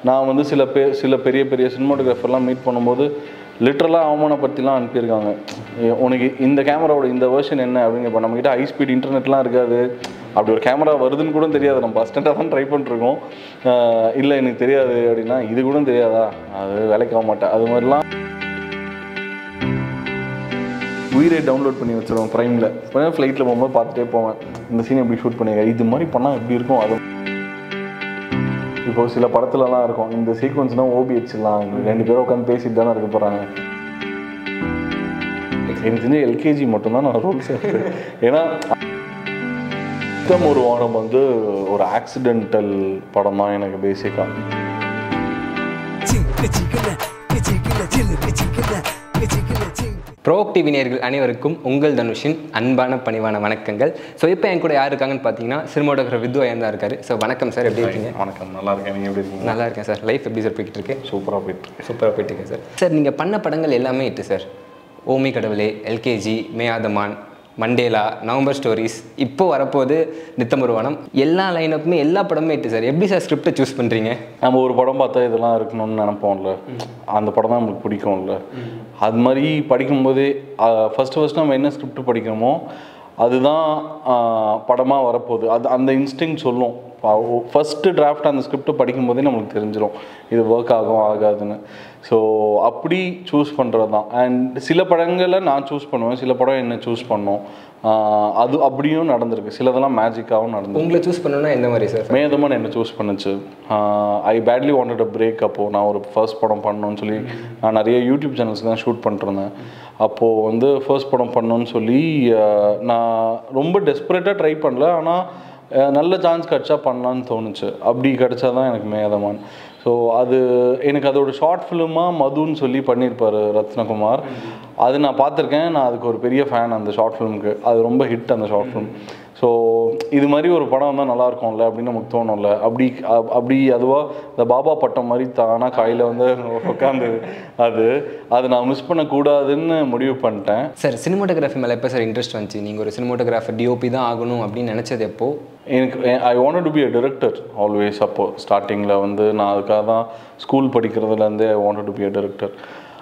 நான் வந்து சில பே சில பெரிய பெரிய சினிமாட்டோகிராஃபர்லாம் மீட் பண்ணும்போது லிட்ரலாக அவமானப்படுத்திலாம் அனுப்பியிருக்காங்க ஏ, உனக்கு இந்த கேமராவோட இந்த வெர்ஷன் என்ன அப்படின்னு இப்போ நம்மக்கிட்ட ஹை ஸ்பீட் இன்டர்நெட்லாம் இருக்காது அப்படி ஒரு கேமரா வருதுன்னு கூட தெரியாது நம்ம அஸ்டண்ட்டாக தான் ட்ரை பண்ணிருக்கோம் இல்லை எனக்கு தெரியாது அப்படின்னா இது கூட தெரியாதா அது வேலைக்கு ஆக மாட்டேன் அது மாதிரிலாம் உயிரை டவுன்லோட் பண்ணி வச்சிருவோம் ப்ரைமில் இப்போ ஃப்ளைட்டில் போகும்போது பார்த்துட்டே போவேன் இந்த சீன் எப்படி ஷூட் பண்ணிருக்காரு இது மாதிரி பண்ணால் எப்படி இருக்கும் அது இப்போ சில படத்துலலாம் இருக்கும் இந்த சீக்வன்ஸ்னால் ஓபி வச்சிடலாம் ரெண்டு பேரும் உட்காந்து பேசிட்டு தானே இருக்க போகிறாங்க எனக்கு தெரிஞ்ச எல்கேஜி மட்டும்தான் நான் ரூல்ஸ் ஏன்னா சுத்தம் ஒரு வாரம் வந்து ஒரு ஆக்சிடென்டல் படம் தான் எனக்கு பேசிக்காக ப்ரோக் டிவி நேயர்கள் அனைவருக்கும் உங்கள் தனுஷின் அன்பான பணிவான வணக்கங்கள் ஸோ இப்போ என் கூட யார் இருக்காங்கன்னு பார்த்தீங்கன்னா சினிமாட்டோகிராஃபர் வித்து ஐயன் தான் இருக்காரு ஸோ வணக்கம் சார் எப்படி இருக்கீங்க வணக்கம் நல்லா இருக்கேன் நீங்கள் எப்படி இருக்கீங்க நல்லா இருக்கேன் சார் லைஃப் எப்படி சார் போய்கிட்டு இருக்கு சூப்பராக போயிட்டு இருக்கு. சூப்பராக போயிட்டு இருக்கு சார் சார் நீங்கள் பண்ண படங்கள் எல்லாமே இட்டு sir oh my Kadavule LKG Meyaadhamaan Mandela November stories இப்போ வரப்போது நித்தமருவானம் எல்லா லைனப்புமே எல்லா படமே இட்டு சார் எப்படி சார் ஸ்கிரிப்டை சூஸ் பண்ணுறீங்க நம்ம ஒரு படம் பார்த்தா இதெல்லாம் இருக்கணும்னு நினைப்போம்ல அந்த படம் தான் நமக்கு பிடிக்கும்ல அது மாதிரி படிக்கும்போதே ஃபஸ்ட்டு ஃபஸ்ட்டு நம்ம என்ன ஸ்கிரிப்ட் படிக்கிறோமோ அதுதான் படமாக வரப்போகுது அது அந்த இன்ஸ்டிங் சொல்லும் ஃபஸ்ட்டு டிராஃப்ட் அந்த ஸ்கிரிப்ட் படிக்கும்போதே நம்மளுக்கு தெரிஞ்சிடும் இது ஒர்க் ஆகும் ஆகாதுன்னு ஸோ அப்படி சூஸ் பண்ணுறது தான் அண்ட் சில படங்களை நான் சூஸ் பண்ணுவேன் சில படம் என்ன சூஸ் பண்ணோம் ஆஹ் அது அப்படியும் நடந்திருக்கு சிலதெல்லாம் மேஜிக்காகவும் நடந்திருக்கு உங்களை சூஸ் பண்ணணும்னா எந்த மாதிரி சார் மேதமன் என்ன சூஸ் பண்ணுச்சு I badly wanted a break அப்போது நான் ஒரு ஃபர்ஸ்ட் படம் பண்ணணும்னு சொல்லி நான் நிறைய யூடியூப் சேனல்ஸ் தான் ஷூட் பண்ணிருந்தேன் அப்போது வந்து ஃபர்ஸ்ட் படம் பண்ணணும்னு சொல்லி ஆஹ் நான் ரொம்ப டெஸ்பரேட்டாக ட்ரை பண்ணல ஆனால் நல்ல சான்ஸ் கிடச்சா பண்ணலான்னு தோணுச்சு அப்படி கிடச்சா தான் எனக்கு மேதமான் ஸோ அது எனக்கு அதோட ஷார்ட் ஃபிலிமாக மதுன்னு சொல்லி பண்ணியிருப்பார் ரத்னகுமார் அது நான் பார்த்துருக்கேன் நான் அதுக்கு ஒரு பெரிய ஃபேன் அந்த ஷார்ட் ஃபிலிமுக்கு அது ரொம்ப ஹிட் அந்த ஷார்ட் ஃபிலிம் ஸோ இது மாதிரி ஒரு படம் வந்தால் நல்லா இருக்கும்ல அப்படின்னு நமக்கு தோணும்ல அப்படி அப்- அப்படி அதுவாக இந்த பாபா பட்டம் மாதிரி தானாக காயில் வந்து உட்காந்து அது அதை நான் மிஸ் பண்ணக்கூடாதுன்னு முடிவு பண்ணிட்டேன் சார் சினிமாட்டோகிராஃபி மேலே எப்போ சார் இன்ட்ரெஸ்ட் வந்துச்சு நீங்கள் ஒரு சினிமாட்டோகிராஃபர் டிஓபி தான் ஆகணும் அப்படின்னு நினச்சது எப்போ எனக்கு I want to be a director always அப்போ ஸ்டார்டிங்கில் வந்து நான் அதுக்காக தான் ஸ்கூல் படிக்கிறதுலேருந்தே I want to be a director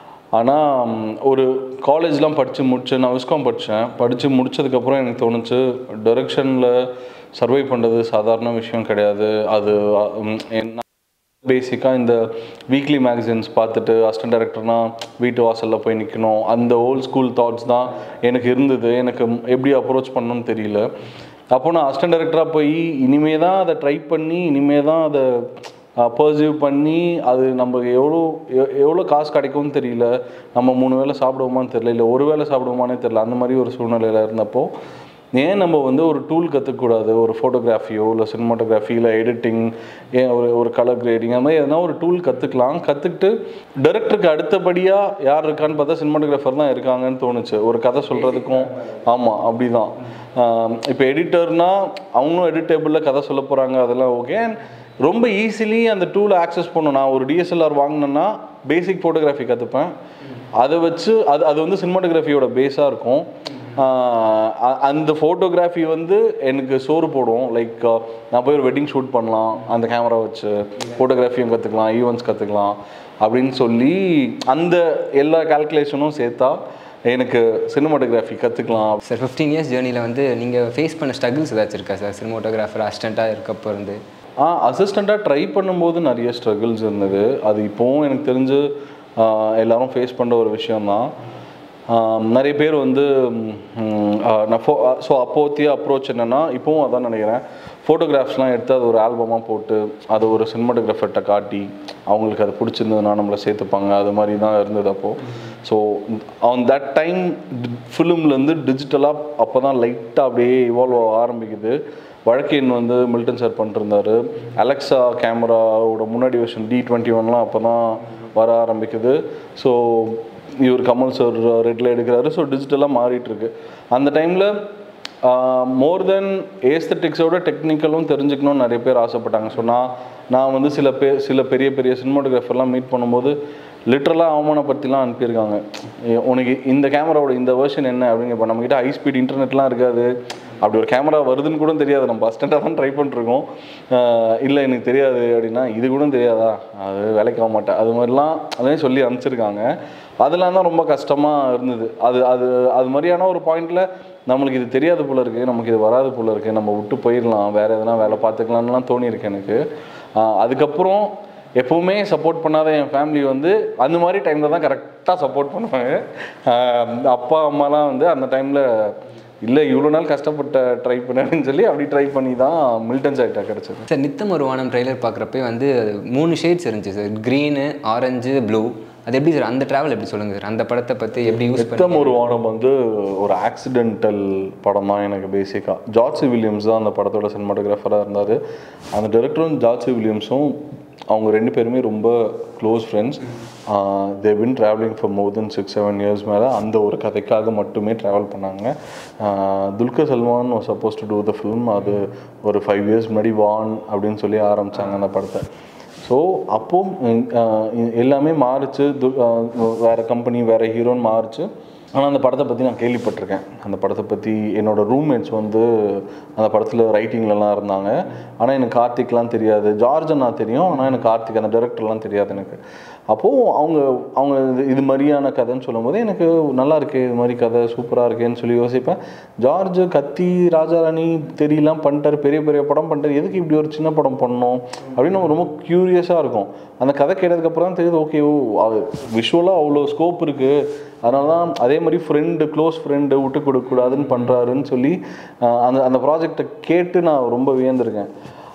ஆனால் ஒரு காலேஜ்லாம் படித்து முடிச்சு நான் விஸ்காம் படித்தேன் படித்து முடிச்சதுக்கப்புறம் எனக்கு தோணுச்சு டைரக்ஷனில் சர்வை பண்ணுறது சாதாரண விஷயம் கிடையாது அது உம், என்ன பேசிக்காக இந்த வீக்லி மேகசின்ஸ் பார்த்துட்டு அசிஸ்டன்ட் டைரக்டர்னா வீட்டு வாசலில் போய் நிற்கணும் அந்த ஓல்ட் ஸ்கூல் தாட்ஸ் தான் எனக்கு இருந்தது எனக்கு எப்படி அப்ரோச் பண்ணணும்னு தெரியல அப்போ நான் அசிஸ்டன்ட் டைரக்டராக போய் இனிமே தான் அதை ட்ரை பண்ணி இனிமே தான் அதை பர்சீவ் பண்ணி அது நம்ம எவ்வளோ எ- எவ்வளோ காசு கிடைக்கும்னு தெரியல நம்ம மூணு வேளை சாப்பிடுவோமான்னு தெரியல இல்லை ஒரு வேளை சாப்பிடுவோமானே தெரியல அந்த மாதிரி ஒரு சூழ்நிலையில் இருந்தப்போ ஏன் நம்ம வந்து ஒரு டூல் கற்றுக்கூடாது ஒரு ஃபோட்டோகிராஃபியோ இல்லை சினிமாட்டோகிராஃபி இல்லை எடிட்டிங் ஏன் ஒரு ஒரு கலர் கிரேடிங் அந்த மாதிரி எதனா ஒரு டூல் கற்றுக்கலாம் கற்றுக்கிட்டு டைரக்டருக்கு அடுத்தபடியாக யார் இருக்கான்னு பார்த்தா சினிமாட்டோகிராஃபர் தான் இருக்காங்கன்னு தோணுச்சு ஒரு கதை சொல்கிறதுக்கும் ஆமாம் அப்படி தான் இப்போ எடிட்டர்னா அவங்களும் எடிட்டேபிளில் கதை சொல்ல போகிறாங்க அதெல்லாம் ஓகே ரொம்ப ஈஸிலி அந்த டூலை ஆக்சஸ் பண்ணும் நான் ஒரு டிஎஸ்எல்ஆர் வாங்கினேன்னா பேசிக் ஃபோட்டோகிராஃபி கற்றுப்பேன் அதை வச்சு அது அது வந்து சினிமாட்டோகிராஃபியோட பேஸாக இருக்கும் ஆஹ் அ- அந்த ஃபோட்டோகிராஃபி வந்து எனக்கு சோறு போடும் லைக் நான் போய் ஒரு வெட்டிங் ஷூட் பண்ணலாம் அந்த கேமரா வச்சு ஃபோட்டோகிராஃபியும் கற்றுக்கலாம் ஈவெண்ட்ஸ் கற்றுக்கலாம் அப்படின்னு சொல்லி அந்த எல்லா கால்குலேஷனும் சேர்த்தா எனக்கு சினிமாட்டோகிராஃபி கற்றுக்கலாம் சார் ஃபிஃப்டீன் இயர்ஸ் ஜேர்னியில் வந்து நீங்கள் ஃபேஸ் பண்ண ஸ்ட்ரகிள்ஸ் ஏதாச்சும் இருக்கா சார் சினிமாட்டோகிராஃபர் அசிஸ்டண்ட்டாக இருக்கப்போ இருந்து ஆ அசிஸ்டண்ட்டாக ட்ரை பண்ணும்போது நிறைய ஸ்ட்ரகிள்ஸ் இருந்தது அது இப்போவும் எனக்கு தெரிஞ்சு ஆ, எல்லாரும் ஃபேஸ் பண்ணுற ஒரு விஷயம்தான் ஆம், நிறைய பேர் வந்து ம், ஆ, நான் ஃபோ ஸோ அப்போத்திய அப்ரோச் என்னென்னா இப்போவும் அதான் நினைக்கிறேன் ஃபோட்டோகிராஃப்ஸ்லாம் எடுத்து அது ஒரு ஆல்பமாக போட்டு அது ஒரு சினிமாட்டோகிராஃபர்கிட்ட காட்டி அவங்களுக்கு அது பிடிச்சிருந்ததுன்னா நம்மளை சேர்த்துப்பாங்க அது மாதிரி தான் இருந்தது அப்போது ஸோ ஆன் தட் டைம் ஃபிலிம்லேருந்து டிஜிட்டலாக அப்போ தான் லைட்டாக அப்படியே இவால்வ் ஆக ஆரம்பிக்குது வழக்கெண் வந்து மில்டன் சார் பண்ணிருந்தாரு அலெக்சா கேமராவோட முன்னாடி வருஷன் டி டுவெண்ட்டி ஒன்லாம் அப்போ தான் வர ஆரம்பிக்குது ஸோ இவர் கமல் சார் ரெட்டில் எடுக்கிறாரு ஸோ டிஜிட்டலாக மாறிட்டு இருக்கு அந்த டைமில் மோர் தென் ஏஸ்தட்டிக்ஸோட டெக்னிக்கலும் தெரிஞ்சுக்கணும்னு நிறைய பேர் ஆசைப்பட்டாங்க ஸோ நான் நான் வந்து சில பேர் சில பெரிய பெரிய சினிமாட்டோகிராஃபர்லாம் மீட் பண்ணும்போது லிட்ரலாக அவமானப்படுத்திலாம் அனுப்பியிருக்காங்க ஏ, உனக்கு இந்த கேமராவோட இந்த வெர்ஷன் என்ன அப்படின்னு இப்போ நம்மக்கிட்ட ஹை ஸ்பீட் இன்டர்நெட்லாம் இருக்காது அப்படி ஒரு கேமரா வருதுன்னு கூட தெரியாது நம்ம அஸ்டண்டாக தான் ட்ரை பண்ணிருக்கோம் இல்லை எனக்கு தெரியாது அப்படின்னா இது கூட தெரியாதா அது வேலைக்கு ஆக மாட்டேன் அது மாதிரிலாம் அதையும் சொல்லி அனுப்பிச்சிருக்காங்க அதெல்லாம் தான் ரொம்ப கஷ்டமாக இருந்தது அது அது அது மாதிரியான ஒரு பாயிண்டில் நம்மளுக்கு இது தெரியாது போல இருக்குது நமக்கு இது வராது போல இருக்குது நம்ம விட்டு போயிடலாம் வேறு எதனா வேலை பார்த்துக்கலாம்லாம் தோணியிருக்கு எனக்கு ஆஹ் அதுக்கப்புறம் எப்போவுமே சப்போர்ட் பண்ணாத என் ஃபேமிலி வந்து அந்த மாதிரி டைமில் தான் கரெக்டாக சப்போர்ட் பண்ணுவாங்க ஆஹ் அப்பா அம்மாலாம் வந்து அந்த டைமில் இல்லை இவ்வளோ நாள் கஷ்டப்பட்ட ட்ரை பண்ணேன்னு சொல்லி அப்படி ட்ரை பண்ணி தான் மில்டன் சைட்டா கிடச்சது சார் நித்தம் ஒரு வானம் ட்ரெய்லர் பார்க்குறப்ப வந்து அது மூணு ஷேட்ஸ் இருந்துச்சு சார் க்ரீனு ஆரஞ்சு ப்ளூ அது எப்படி சார் அந்த ட்ராவல் எப்படி சொல்லுங்கள் சார் அந்த படத்தை பற்றி எப்படி யூஸ் பண்ணி நித்தம் ஒரு வானம் வந்து ஒரு ஆக்சிடென்டல் படம் தான் எனக்கு பேசிக்காக ஜார்ஜ் வில்லியம்ஸ் தான் அந்த படத்தோட சினிமாட்டோகிராஃபராக இருந்தார் அந்த டைரக்டரும் ஜார்ஜ் வில்லியம்ஸும் அவங்க ரெண்டு பேருமே ரொம்ப close friends they been travelling for more than six seven years மேலே அந்த ஒரு கதைக்காக மட்டுமே ட்ராவல் பண்ணாங்க ஆஹ் Dulquer Salmaan suppose to do the film அது ஒரு ஃபைவ் இயர்ஸ் முன்னாடி வான் அப்படின்னு சொல்லி ஆரம்பித்தாங்க அந்த படத்தை ஸோ அப்போ ம், ஆஹ் எல்லாமே மாறுச்சு து- ஆஹ் வேற கம்பெனி வேற ஹீரோன்னு மாறுச்சு ஆனால் அந்த படத்தை பற்றி நான் கேள்விப்பட்டிருக்கேன் அந்த படத்தை பற்றி என்னோட ரூம்மேட்ஸ் வந்து அந்த படத்தில் ரைட்டிங்லலாம் இருந்தாங்க ஆனால் எனக்கு கார்த்திக்லாம் தெரியாது ஜார்ஜ் நான் தெரியும் ஆனால் எனக்கு கார்த்திக் அந்த டைரக்டர்லாம் தெரியாது எனக்கு அப்போது அவங்க அவங்க இது இது மாதிரியான கதைன்னு சொல்லும்போது எனக்கு நல்லா இருக்கே இது மாதிரி கதை சூப்பராக இருக்கேன்னு சொல்லி யோசிப்பேன் ஜார்ஜ் கத்தி ராஜாராணி தெரியலாம் பண்ணிட்டாரு பெரிய பெரிய படம் பண்ணிட்டாரு எதுக்கு இப்படி ஒரு சின்ன படம் பண்ணோம் அப்படின்னு நம்ம ரொம்ப க்யூரியஸாக இருக்கும் அந்த கதை கேட்டதுக்கப்புறம் தான் தெரியுது ஓகே ஓ விஷுவலாக அவ்வளோ ஸ்கோப் இருக்குது அதனால தான் அதே மாதிரி ஃப்ரெண்டு க்ளோஸ் ஃப்ரெண்டு விட்டு கொடுக்கக்கூடாதுன்னு பண்ணுறாருன்னு சொல்லி ஆஹ் அந்த அந்த ப்ராஜெக்டை கேட்டு நான் ரொம்ப வியந்திருக்கேன்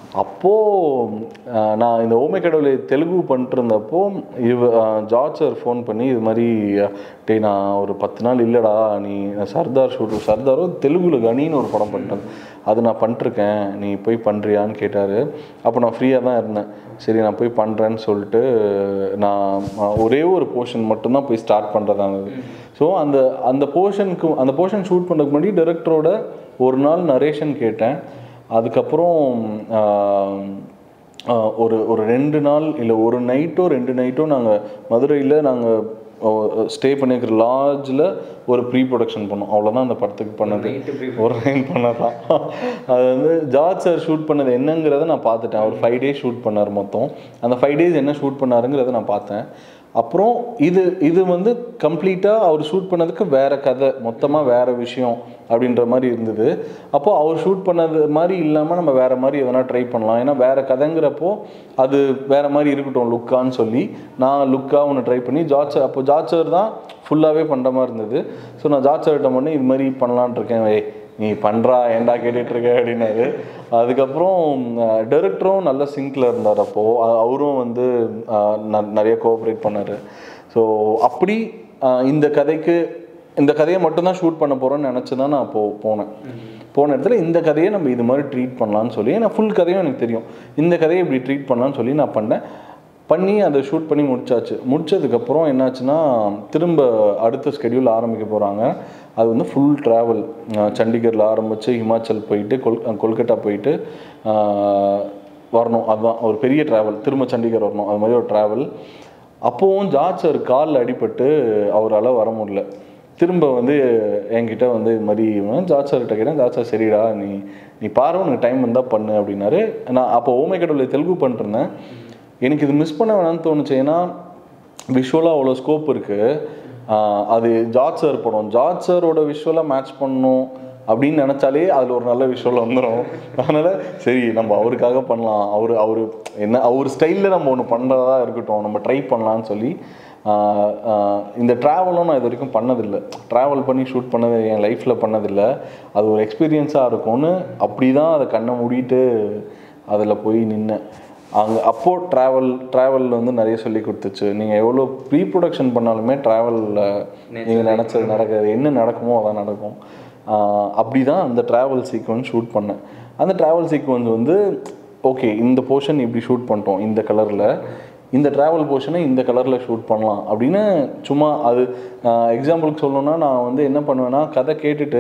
அப்போது நான் இந்த ஓமை கடவுளை தெலுங்கு பண்ணிட்டு இருந்தப்போ இவ ஆஹ் ஜார்ஜ் சார் ஃபோன் பண்ணி இது மாதிரி டேய் நான் ஒரு பத்து நாள் இல்லைடா நீ சர்தார் ஷூட் சர்தாரும் தெலுங்குல கனின்னு ஒரு படம் பண்ணிட்டேன் அது நான் பண்ணிருக்கேன் நீ போய் பண்ணுறியான்னு கேட்டார் அப்போ நான் ஃப்ரீயாக தான் இருந்தேன் சரி நான் போய் பண்ணுறேன்னு சொல்லிட்டு நான் ஆஹ் ஒரே ஒரு போர்ஷன் மட்டும்தான் போய் ஸ்டார்ட் பண்ணுறதா இருந்தது ஸோ அந்த அந்த போர்ஷனுக்கு அந்த போர்ஷன் ஷூட் பண்ணுறதுக்கு முன்னாடி டைரக்டரோட ஒரு நாள் நரேஷன் கேட்டேன் அதுக்கப்புறம் ஆஹ், ஆஹ், ஒரு ஒரு ரெண்டு நாள் இல்லை ஒரு நைட்டோ ரெண்டு நைட்டோ நாங்கள் மதுரையில் நாங்கள் ஸ்டே பண்ணியிருக்கிற லாட்ஜில் ஒரு ப்ரீ ப்ரொடக்ஷன் பண்ணோம் அவ்வளோதான் அந்த படத்துக்கு பண்ணது ஒரு நைட் பண்ணதான் அது வந்து ஜார்ஜ் சார் ஷூட் பண்ணது என்னங்கிறத நான் பார்த்துட்டேன் அவர் ஃபைவ் டேஸ் ஷூட் பண்ணார் மொத்தம் அந்த ஃபைவ் டேஸ் என்ன ஷூட் பண்ணாருங்கிறத நான் பார்த்தேன் அப்புறம் இது இது வந்து கம்ப்ளீட்டாக அவர் ஷூட் பண்ணதுக்கு வேற கதை மொத்தமாக வேற விஷயம் அப்படின்ற மாதிரி இருந்தது அப்போ அவர் ஷூட் பண்ணது மாதிரி இல்லாமல் நம்ம வேற மாதிரி எதனா ட்ரை பண்ணலாம் ஏன்னா வேற கதைங்கிறப்போ அது வேற மாதிரி இருக்கட்டும் லுக்கான்னு சொல்லி நான் லுக்காக ஒன்று ட்ரை பண்ணி ஜார்ஜ் அப்போ ஜார்ஜ் சார் தான் ஃபுல்லாகவே பண்ணுற மாதிரி இருந்தது ஸோ நான் ஜார்ஜ் சார்கிட்ட பண்ணி இது மாதிரி பண்ணலான்னு இருக்கேன் ஏய் நீ பண்ணுறா ஏன்டா கேட்டுட்டு இருக்க அப்படின்னாரு அதுக்கப்புறம் டைரக்டரும் நல்ல சிங்கில் இருந்தார் அப்போது அவரும் வந்து அஹ், ந- நிறைய கோஆப்ரேட் பண்ணார் ஸோ அப்படி அஹ், இந்த கதைக்கு இந்த கதையை மட்டும்தான் ஷூட் பண்ண போகிறோன்னு நினச்சி தான் நான் அப்போது போனேன் போன இடத்துல இந்த கதையை நம்ம இது மாதிரி ட்ரீட் பண்ணலான்னு சொல்லி நான் ஃபுல் கதையும் எனக்கு தெரியும் இந்த கதையை இப்படி ட்ரீட் பண்ணலான்னு சொல்லி நான் பண்ணேன் பண்ணி அதை ஷூட் பண்ணி முடிச்சாச்சு முடிச்சதுக்கப்புறம் என்னாச்சுன்னா திரும்ப அடுத்த ஸ்கெடியூல் ஆரம்பிக்க போகிறாங்க அது வந்து ஃபுல் ட்ராவல் சண்டிகரில் ஆரம்பித்து ஹிமாச்சல் போயிட்டு கொல் கொல்கட்டா போயிட்டு ஆஹ், வரணும் அதுதான் ஒரு பெரிய ட்ராவல் திரும்ப சண்டிகர் வரணும் அது மாதிரி ஒரு ட்ராவல் அப்போவும் ஜார்ஜ் சார் காலில் அடிபட்டு அவரால் வர முடியல திரும்ப வந்து என்கிட்ட வந்து இது மாதிரி ஜார்ஜ் சார்கிட்ட கேட்டேன் ஜார்ஜ் சார் சரிடா நீ நீ பாரு உனக்கு டைம் இருந்தால் பண்ணு அப்படின்னாரு நான் அப்போ ஓமை கடவுளை தெலுங்கு பண்ணிருந்தேன் எனக்கு இது மிஸ் பண்ண வேணாம்னு தோணுச்சு ஏன்னா விஷுவலாக அவ்வளோ ஸ்கோப் இருக்குது அது ஜார்ஜ் சார் படம் ஜார்ஜ் சாரோட விஷுவலாக மேட்ச் பண்ணணும் அப்படின்னு நினச்சாலே அதில் ஒரு நல்ல விஷுவல் வந்துடும் அதனால் சரி நம்ம அவருக்காக பண்ணலாம் அவர் அவர் என்ன அவர் ஸ்டைலில் நம்ம ஒன்று பண்ணுறதா இருக்கட்டும் நம்ம ட்ரை பண்ணலான்னு சொல்லி ஆஹ் ஆஹ் இந்த ட்ராவலும் நான் இது வரைக்கும் பண்ணதில்லை ட்ராவல் பண்ணி ஷூட் பண்ணது என் லைஃப்பில் பண்ணதில்லை அது ஒரு எக்ஸ்பீரியன்ஸாக இருக்கும்னு அப்படி தான் அதை கண்ணை மூடிட்டு அதில் போய் நின்னேன் அங்கே அப்போது ட்ராவல் ட்ராவல் வந்து நிறைய சொல்லி கொடுத்துச்சு நீங்கள் எவ்வளோ ப்ரீ ப்ரொடக்ஷன் பண்ணாலுமே ட்ராவலில் நீங்கள் நினச்சது நடக்காது என்ன நடக்குமோ அதான் நடக்கும் ஆஹ் அப்படி தான் அந்த ட்ராவல் சீக்வன்ஸ் ஷூட் பண்ணேன் அந்த ட்ராவல் சீக்வன்ஸ் வந்து ஓகே இந்த போர்ஷன் இப்படி ஷூட் பண்ணிட்டோம் இந்த கலரில் இந்த ட்ராவல் போர்ஷனை இந்த கலரில் ஷூட் பண்ணலாம் அப்படின்னு சும்மா அது எக்ஸாம்பிளுக்கு சொல்லணும்னா நான் வந்து என்ன பண்ணுவேன்னா கதை கேட்டுட்டு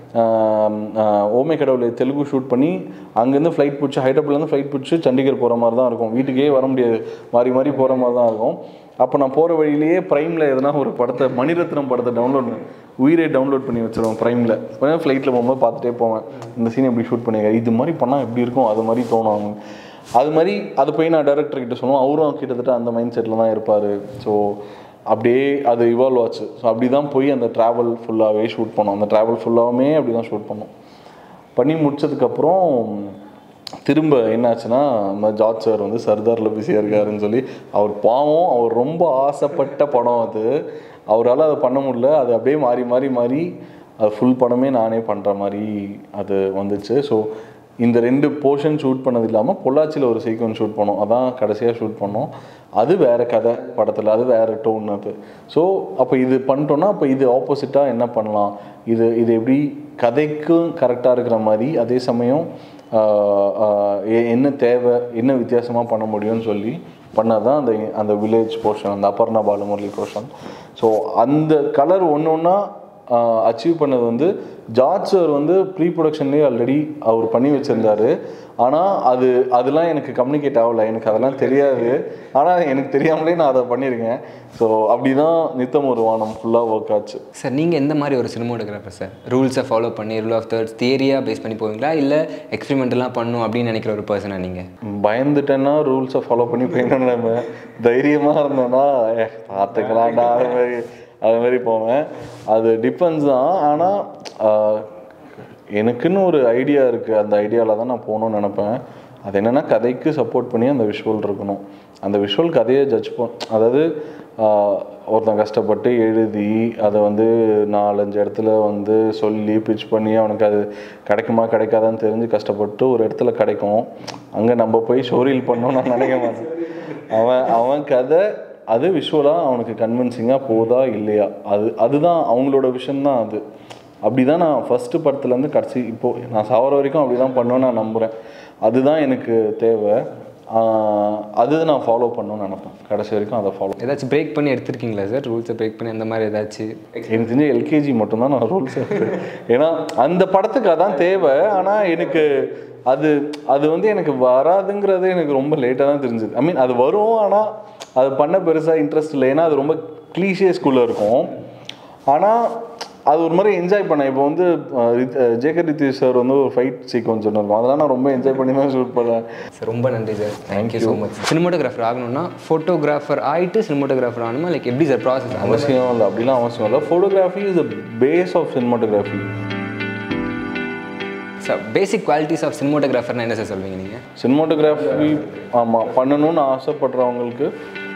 ஆஹ் ஆஹ் ஓமை கடவுளை தெலுங்கு ஷூட் பண்ணி அங்கேருந்து ஃப்ளைட் பிடிச்சி ஹைதராபாத்லேருந்து ஃப்ளைட் பிடிச்சி சண்டிகர் போகிற மாதிரி தான் இருக்கும் வீட்டுக்கே வர முடியாது மாறி மாறி போகிற மாதிரி தான் இருக்கும் அப்போ நான் போகிற வழியிலேயே ப்ரைமில் எதனா ஒரு படத்தை மணிரத்னம் படத்தை டவுன்லோட் உயிரை டவுன்லோட் பண்ணி வச்சிருவேன் ப்ரைமில் ஃப்ளைட்டில் போகும்போது பார்த்துட்டே போவேன் இந்த சீன் எப்படி ஷூட் பண்ணியிருக்காரு இது மாதிரி பண்ணால் எப்படி இருக்கும் அது மாதிரி தோணும் அவங்க அது மாதிரி அது போய் நான் டேரக்டர் கிட்ட சொல்லுவேன் அவரும் கிட்டத்தட்ட அந்த மைண்ட் செட்டில் தான் இருப்பார் ஸோ அப்படியே அது இவால்வ் ஆச்சு ஸோ அப்படி தான் போய் அந்த ட்ராவல் ஃபுல்லாகவே ஷூட் பண்ணோம் அந்த ட்ராவல் ஃபுல்லாகவுமே அப்படி தான் ஷூட் பண்ணோம் பண்ணி முடிச்சதுக்கப்புறம் திரும்ப என்னாச்சுன்னா நம்ம ஜார்ஜ் சார் வந்து சர்தாரில் பிஸியாக இருக்காருன்னு சொல்லி அவர் பாவம் அவர் ரொம்ப ஆசைப்பட்ட படம் அது அவரால் அதை பண்ண முடியல அது அப்படியே மாறி மாறி மாறி அது ஃபுல் படமே நானே பண்ணுற மாதிரி அது வந்துச்சு ஸோ இந்த ரெண்டு போர்ஷன் ஷூட் பண்ணது இல்லாமல் பொள்ளாச்சியில் ஒரு சீக்வன்ஸ் ஷூட் பண்ணோம் அதான் கடைசியாக ஷூட் பண்ணோம் அது வேற கதை படத்தில் அது வேற டோன் அது ஸோ அப்போ இது பண்ணிட்டோன்னா அப்போ இது ஆப்போசிட்டாக என்ன பண்ணலாம் இது இது எப்படி கதைக்கும் கரெக்டாக இருக்கிற மாதிரி அதே சமயம் ஆஹ், ஆஹ், எ- என்ன தேவை என்ன வித்தியாசமாக பண்ண முடியும்னு சொல்லி பண்ணால் தான் அந்த அந்த வில்லேஜ் போர்ஷன் அந்த அப்பர்ணா பாலமுரளி போர்ஷன் ஸோ அந்த கலர் ஒன்று ஒன்றா அச்சீவ் பண்ணது வந்து ஜார்ஜ் சார் வந்து ப்ரீ ப்ரொடக்ஷன்லேயே ஆல்ரெடி அவர் பண்ணி வச்சுருந்தாரு ஆனால் அது அதெல்லாம் எனக்கு கம்யூனிகேட் ஆகலை எனக்கு அதெல்லாம் தெரியாது ஆனால் எனக்கு தெரியாமலே நான் அதை பண்ணியிருக்கேன் ஸோ அப்படி தான் நித்தம் ஒரு வானம் ஃபுல்லாக ஒர்க் ஆச்சு சார் நீங்கள் எந்த மாதிரி ஒரு சினிமோட்டோகிராஃபர் சார் ரூல்ஸை ஃபாலோ பண்ணி ரூல் ஆஃப் தேர்ட்ஸ் தியரியாக பேஸ் பண்ணி போவீங்களா இல்லை எக்ஸ்பெரிமெண்டெல்லாம் பண்ணும் அப்படின்னு நினைக்கிற ஒரு பர்சனா நீங்கள் பயந்துட்டேன்னா ரூல்ஸை ஃபாலோ பண்ணி போயிடணும் நம்ம தைரியமாக இருந்தேன்னா "ஏ, பார்த்துக்கலாம்டா அது மாதிரி அது மாதிரி போவேன் அது டிஃபென்ஸ் தான் ஆனால் எனக்குன்னு ஒரு ஐடியா இருக்குது அந்த ஐடியாவில் தான் நான் போகணும்னு நினப்பேன் அது என்னென்னா கதைக்கு சப்போர்ட் பண்ணி அந்த விஷுவல் இருக்கணும் அந்த விஷுவல் கதையை ஜட்ஜ் பண் அதாவது ஆஹ், ஒருத்தன் கஷ்டப்பட்டு எழுதி அதை வந்து நாலஞ்சு இடத்துல வந்து சொல்லி பிச் பண்ணி அவனுக்கு அது கிடைக்குமா கிடைக்காதான்னு தெரிஞ்சு கஷ்டப்பட்டு ஒரு இடத்துல கிடைக்கும் அங்கே நம்ம போய் ஷோரீல் பண்ணோம் நான் நினைக்க மாட்டேன் அவன் அவன் கதை அது விஷுவலாக அவனுக்கு கன்வின்சிங்காக போதா இல்லையா அது அதுதான் அவங்களோட விஷயம் தான் அது அப்படி தான் நான் ஃபஸ்ட்டு படத்துலேருந்து கடைசி இப்போது நான் சாவர வரைக்கும் அப்படி தான் பண்ணுவேன்னு நான் நம்புகிறேன் அதுதான் எனக்கு தேவை ஆஹ் அது நான் ஃபாலோ பண்ணணும்னு நினைப்பேன் கடைசி வரைக்கும் அதை ஃபாலோ ஏதாச்சும் பிரேக் பண்ணி எடுத்திருக்கீங்களா சார் ரூல்ஸை பிரேக் பண்ணி அந்த மாதிரி ஏதாச்சும் எனக்கு தெரிஞ்ச எல்கேஜி மட்டும்தான் நான் ரூல்ஸ் ஏன்னா அந்த படத்துக்கு அதான் தேவை ஆனால் எனக்கு அது அது வந்து எனக்கு வராதுங்கிறது எனக்கு ரொம்ப லேட்டாக தான் தெரிஞ்சுது ஐ மீன் அது வரும் ஆனால் அது பண்ண பெருசாக இன்ட்ரெஸ்ட் இல்லை ஏன்னா அது ரொம்ப க்ளீஷியே ஸ்கூலில் இருக்கும் ஆனால் அது ஒரு மாதிரி என்ஜாய் பண்ணேன் இப்போ வந்து அஹ், ரித்- அஹ், ஜேகர் ரித்தீஷ் சார் வந்து ஒரு ஃபைட் சீக்வன்ஸ் ஒன்று இருக்கும் அதெல்லாம் நான் ரொம்ப என்ஜாய் பண்ணி தான் ஷூட் பண்ணேன் சார் ரொம்ப நன்றி sir thank you so much cinematographer ஆகணும்னா ஃபோட்டோகிராஃபர் ஆகிட்டு சினிமோட்டோகிராஃபர் ஆகணுமா லைக் எப்படி சார் ப்ராசஸ் அவசியம் இல்லை அப்படிலாம் அவசியம் இல்லை photography is the base of cinematography sir basic qualities of சினிமோட்டோகிராஃபர்னா என்ன சார் சொல்வீங்க நீங்கள் சினிமாட்டோகிராஃபி ஆமாம் பண்ணணும்னு ஆசைப்படுறவங்களுக்கு